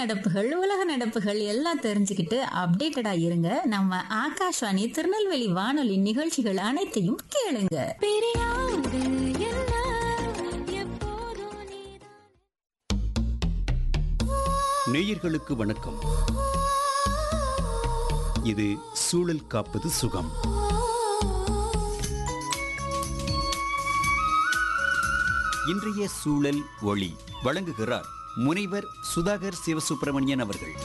நடப்புகள் உலக நடப்புகள் எல்லாம் தெரிஞ்சுக்கிட்டு அப்டேட்டடா இருங்க நம்ம ஆகாஷ்வாணி திருநெல்வேலி வானொலி நிகழ்ச்சிகள் அனைத்தையும் கேளுங்க நேயர்களுக்கு வணக்கம் இது சூழல் காப்பது சுகம் இன்றைய சூழல் ஒளி வழங்குகிறார் முனைவர் சுதாகர் சிவசுப்பிரமணியன் அவர்கள்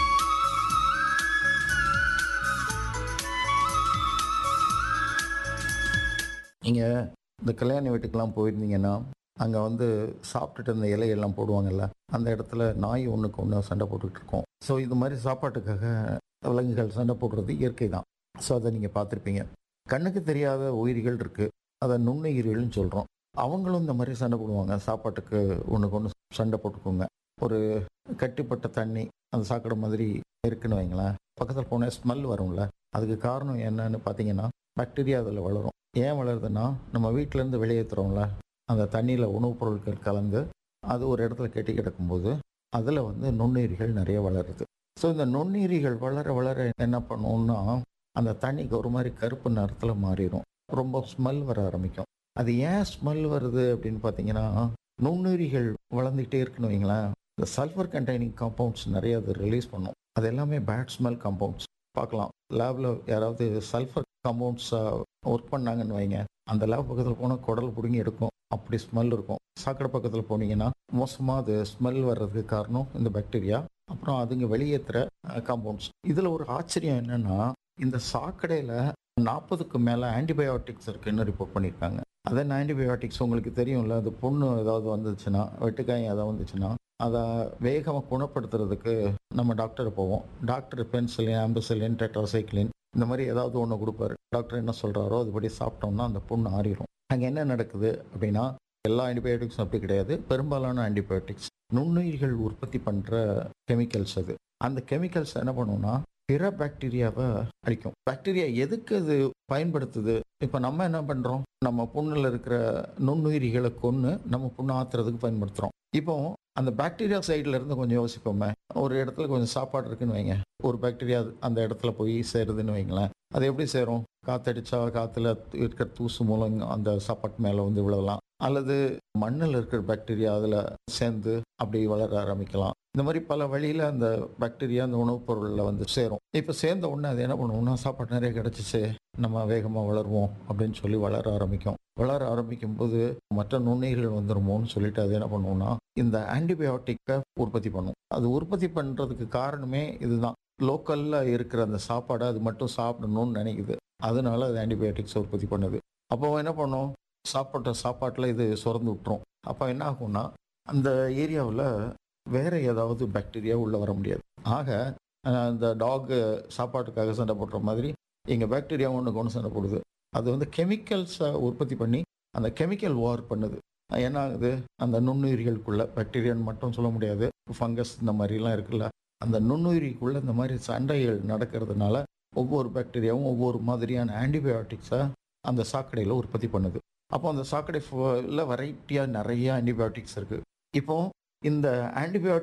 நீங்கள் இந்த கல்யாண வீட்டுக்கெல்லாம் போயிருந்தீங்கன்னா அங்கே வந்து சாப்பிட்டுட்டு அந்த இலையெல்லாம் போடுவாங்கல்ல அந்த இடத்துல நாய் ஒன்றுக்கு ஒன்று சண்டை போட்டுக்கிட்டு இருக்கோம் ஸோ இது மாதிரி சாப்பாட்டுக்காக விலங்குகள் சண்டை போடுறது இயற்கை தான் ஸோ அதை நீங்கள் பார்த்துருப்பீங்க கண்ணுக்கு தெரியாத உயிரிகள் இருக்குது அதை நுண்ணுயிர்கள்னு சொல்கிறோம் அவங்களும் இந்த மாதிரி சண்டை போடுவாங்க சாப்பாட்டுக்கு ஒன்றுக்கு ஒன்று சண்டை போட்டுக்கோங்க ஒரு கட்டிப்பட்ட தண்ணி அந்த சாக்கடை மாதிரி இருக்குன்னு வைங்களேன் பக்கத்தில் போனால் ஸ்மெல் வரும்ல அதுக்கு காரணம் என்னன்னு பார்த்தீங்கன்னா பாக்டீரியா அதில் வளரும் ஏன் வளருதுன்னா நம்ம வீட்டிலேருந்து வெளியேற்றுறோம்ல அந்த தண்ணியில் உணவுப் பொருட்கள் கலந்து அது ஒரு இடத்துல கெட்டி கிடக்கும்போது அதில் வந்து நுண்ணுயிரிகள் நிறைய வளருது ஸோ இந்த நுண்ணுயிரிகள் வளர வளர என்ன பண்ணுவோம்னா அந்த தண்ணிக்கு ஒரு மாதிரி கருப்பு நிறத்தில் மாறிடும் ரொம்ப ஸ்மெல் வர ஆரம்பிக்கும் அது ஏன் ஸ்மெல் வருது அப்படின்னு பார்த்தீங்கன்னா நுண்ணுயிரிகள் வளர்ந்துக்கிட்டே இருக்குன்னு வைங்களேன் இந்த சல்ஃபர் கண்டெய்னிங் காம்பவுண்ட்ஸ் நிறைய அது ரிலீஸ் பண்ணும் அது எல்லாமே பேட் ஸ்மெல் காம்பவுண்ட்ஸ் பார்க்கலாம் லேபில் யாராவது சல்ஃபர் காம்பவுண்ட்ஸ் ஒர்க் பண்ணாங்கன்னு வைங்க அந்த லேப் பக்கத்தில் போனால் குடல் பிடுங்கி எடுக்கும் அப்படி ஸ்மெல் இருக்கும் சாக்கடை பக்கத்தில் போனீங்கன்னா மோசமாக அது ஸ்மெல் வர்றதுக்கு காரணம் இந்த பாக்டீரியா அப்புறம் அதுங்க வெளியேற்றுற காம்பவுண்ட்ஸ் இதில் ஒரு ஆச்சரியம் என்னன்னா இந்த சாக்கடையில் நாற்பதுக்கு மேலே ஆன்டிபயோட்டிக்ஸ் இருக்குன்னு ரிப்போர்ட் பண்ணியிருக்காங்க அதன் ஆன்டிபயோட்டிக்ஸ் உங்களுக்கு தெரியும்ல அது புண்ணு ஏதாவது வந்துச்சுன்னா வெட்டுக்காயம் ஏதாவது வந்துச்சுன்னா அதை வேகமாக குணப்படுத்துறதுக்கு நம்ம டாக்டர் போவோம் டாக்டர் பென்சிலின் ஆம்பிசிலின் டெட்ராசைக்ளின் இந்த மாதிரி ஏதாவது ஒன்று கொடுப்பாரு டாக்டர் என்ன சொல்கிறாரோ அதுபடி சாப்பிட்டோம்னா அந்த புண்ணு ஆறிடும் அங்கே என்ன நடக்குது அப்படின்னா எல்லா ஆன்டிபயோட்டிக்ஸும் அப்படி கிடையாது பெரும்பாலான ஆன்டிபயோட்டிக்ஸ் நுண்ணுயிர்கள் உற்பத்தி பண்ணுற கெமிக்கல்ஸ் அது அந்த கெமிக்கல்ஸ் என்ன பண்ணுவோம்னா பிற பாக்டீரியாவை அழிக்கும் பாக்டீரியா எதுக்கு அது பயன்படுத்துது இப்போ நம்ம என்ன பண்ணுறோம் நம்ம புண்ணில் இருக்கிற நுண்ணுயிரிகளை கொன்று நம்ம புண்ணு ஆத்துறதுக்கு பயன்படுத்துகிறோம் இப்போ அந்த பாக்டீரியா சைடில் இருந்து கொஞ்சம் யோசிப்போமே ஒரு இடத்துல கொஞ்சம் சாப்பாடு இருக்குன்னு வைங்க ஒரு பாக்டீரியா அந்த இடத்துல போய் சேருதுன்னு வைங்களேன் அது எப்படி சேரும் காத்தடிச்சா காற்றுல இருக்கிற தூசு மூலம் அந்த சாப்பாட்டு மேலே வந்து விழலாம் அல்லது மண்ணில் இருக்கிற பாக்டீரியா அதில் சேர்ந்து அப்படி வளர ஆரம்பிக்கலாம் இந்த மாதிரி பல வழியில் அந்த பாக்டீரியா அந்த உணவுப் பொருளில் வந்து சேரும் இப்போ சேர்ந்த உடனே அது என்ன பண்ணுவோம்னா சாப்பாடு நிறைய கிடச்சிச்சு நம்ம வேகமாக வளருவோம் அப்படின்னு சொல்லி வளர ஆரம்பிக்கும் வளர ஆரம்பிக்கும் போது மற்ற நுண்ணுயிர்கள் வந்துருமோன்னு சொல்லிட்டு அது என்ன பண்ணுவோம்னா இந்த ஆன்டிபயோட்டிக்கை உற்பத்தி பண்ணும் அது உற்பத்தி பண்ணுறதுக்கு காரணமே இதுதான் லோக்கலில் இருக்கிற அந்த சாப்பாடை அது மட்டும் சாப்பிடணும்னு நினைக்குது அதனால அது ஆன்டிபயோட்டிக்ஸ் உற்பத்தி பண்ணுது அப்போ என்ன பண்ணும் சாப்பிட்ட சாப்பாட்டில் இது சுரந்து விட்டுரும் அப்போ என்ன ஆகும்னா அந்த ஏரியாவில் வேற ஏதாவது பாக்டீரியா உள்ளே வர முடியாது ஆக அந்த டாக் சாப்பாட்டுக்காக சண்டை போடுற மாதிரி எங்கள் பாக்டீரியா ஒன்றுக்கு ஒன்று சண்டை போடுது அது வந்து கெமிக்கல்ஸை உற்பத்தி பண்ணி அந்த கெமிக்கல் வார் பண்ணுது என்ன ஆகுது அந்த நுண்ணுயிரிகளுக்குள்ள பாக்டீரியான்னு மட்டும் சொல்ல முடியாது ஃபங்கஸ் இந்த மாதிரிலாம் இருக்குல்ல அந்த நுண்ணுயிரிக்குள்ள இந்த மாதிரி சண்டைகள் நடக்கிறதுனால ஒவ்வொரு பாக்டீரியாவும் ஒவ்வொரு மாதிரியான ஆன்டிபயோட்டிக்ஸை அந்த சாக்கடையில் உற்பத்தி பண்ணுது அப்போ அந்த சாக்கடை வெரைட்டியாக நிறைய ஆன்டிபயோட்டிக்ஸ் இருக்குது இப்போ இந்த ஆன்டிபயோட்டிக்